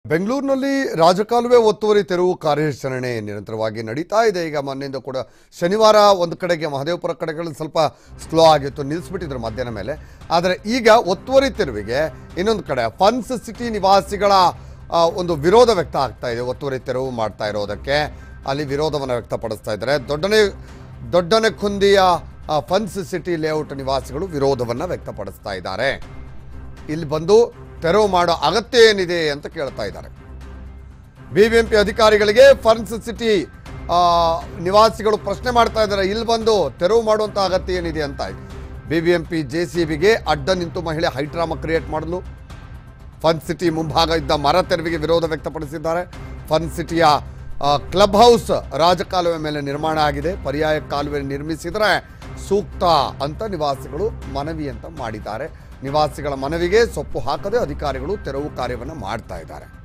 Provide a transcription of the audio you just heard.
ಬೆಂಗಳೂರಿನಲ್ಲಿ ರಾಜಕಾಲುವೆ ಒತ್ತುವರಿ ತೆರವು ಕಾರ್ಯಾಚರಣೆ ನಿರಂತರವಾಗಿ ನಡೀತಾ ಇದೆ ಈಗ ಮೊನ್ನೆಯಿಂದ ಕೂಡ ಶನಿವಾರ ಒಂದು ಕಡೆಗೆ ಮಹದೇವಪುರ ಕಡೆಗಳಲ್ಲಿ ಸ್ವಲ್ಪ ಸ್ಲೋ ಆಗಿತ್ತು ನಿಲ್ಲಿಸ್ಬಿಟ್ಟಿದ್ರು ಮಧ್ಯಾಹ್ನ ಮೇಲೆ ಆದರೆ ಈಗ ಒತ್ತುವರಿ ತೆರವಿಗೆ ಇನ್ನೊಂದು ಕಡೆ ಫನ್ಸ್ ಸಿಟಿ ನಿವಾಸಿಗಳ ಆ, ಒಂದು ವಿರೋಧ ವ್ಯಕ್ತ ಆಗ್ತಾ ಇದೆ ಒತ್ತುವರಿ ತೆರವು ಮಾಡ್ತಾ ಇರೋದಕ್ಕೆ ಅಲ್ಲಿ ವಿರೋಧವನ್ನು ವ್ಯಕ್ತಪಡಿಸ್ತಾ ಇದ್ದಾರೆ ದೊಡ್ಡನೆ ದೊಡ್ಡನೆ ಕುಂದಿಯ ಫನ್ಸ್ ಸಿಟಿ ಲೇಔಟ್ ನಿವಾಸಿಗಳು ವಿರೋಧವನ್ನು ವ್ಯಕ್ತಪಡಿಸ್ತಾ ಇದ್ದಾರೆ ಇಲ್ಲಿ ಬಂದು ತೆರವು ಮಾಡೋ ಅಗತ್ಯ ಏನಿದೆ ಅಂತ ಕೇಳ್ತಾ ಇದ್ದಾರೆ ಬಿಬಿಎಂಪಿ ಅಧಿಕಾರಿಗಳಿಗೆ ಫನ್ಸ್ ಸಿಟಿ ಆ, ನಿವಾಸಿಗಳು ಪ್ರಶ್ನೆ ಮಾಡ್ತಾ ಇದ್ದಾರೆ ಇಲ್ಲಿ ಬಂದು ತೆರವು ಮಾಡುವಂಥ ಅಗತ್ಯ ಏನಿದೆ ಅಂತ ಬಿಬಿಎಂಪಿ ಜೆ ಸಿ ಬಿಗೆ ಅಡ್ಡ ನಿಂತು ಮಹಿಳೆ ಹೈಡ್ರಾಮಾ ಕ್ರಿಯೇಟ್ ಮಾಡಲು ಫನ್ ಸಿಟಿ ಮುಂಭಾಗ ಇದ್ದ ಮರ ತೆರವಿಗೆ ವಿರೋಧ ವ್ಯಕ್ತಪಡಿಸಿದ್ದಾರೆ ಫನ್ ಸಿಟಿಯ ಆ, ಕ್ಲಬ್ ಹೌಸ್ ರಾಜಕಾಲುವೆ ಮೇಲೆ ನಿರ್ಮಾಣ ಆಗಿದೆ ಪರ್ಯಾಯ ಕಾಲುವೆ ನಿರ್ಮಿಸಿದರೆ ಸೂಕ್ತ ಅಂತ ನಿವಾಸಿಗಳು ಮನವಿ ಅಂತ ಮಾಡಿದ್ದಾರೆ ನಿವಾಸಿಗಳ ಮನವಿಗೆ ಸೊಪ್ಪು ಹಾಕದೆ ಅಧಿಕಾರಿಗಳು ತೆರವು ಕಾರ್ಯವನ್ನು ಮಾಡ್ತಾ ಇದ್ದಾರೆ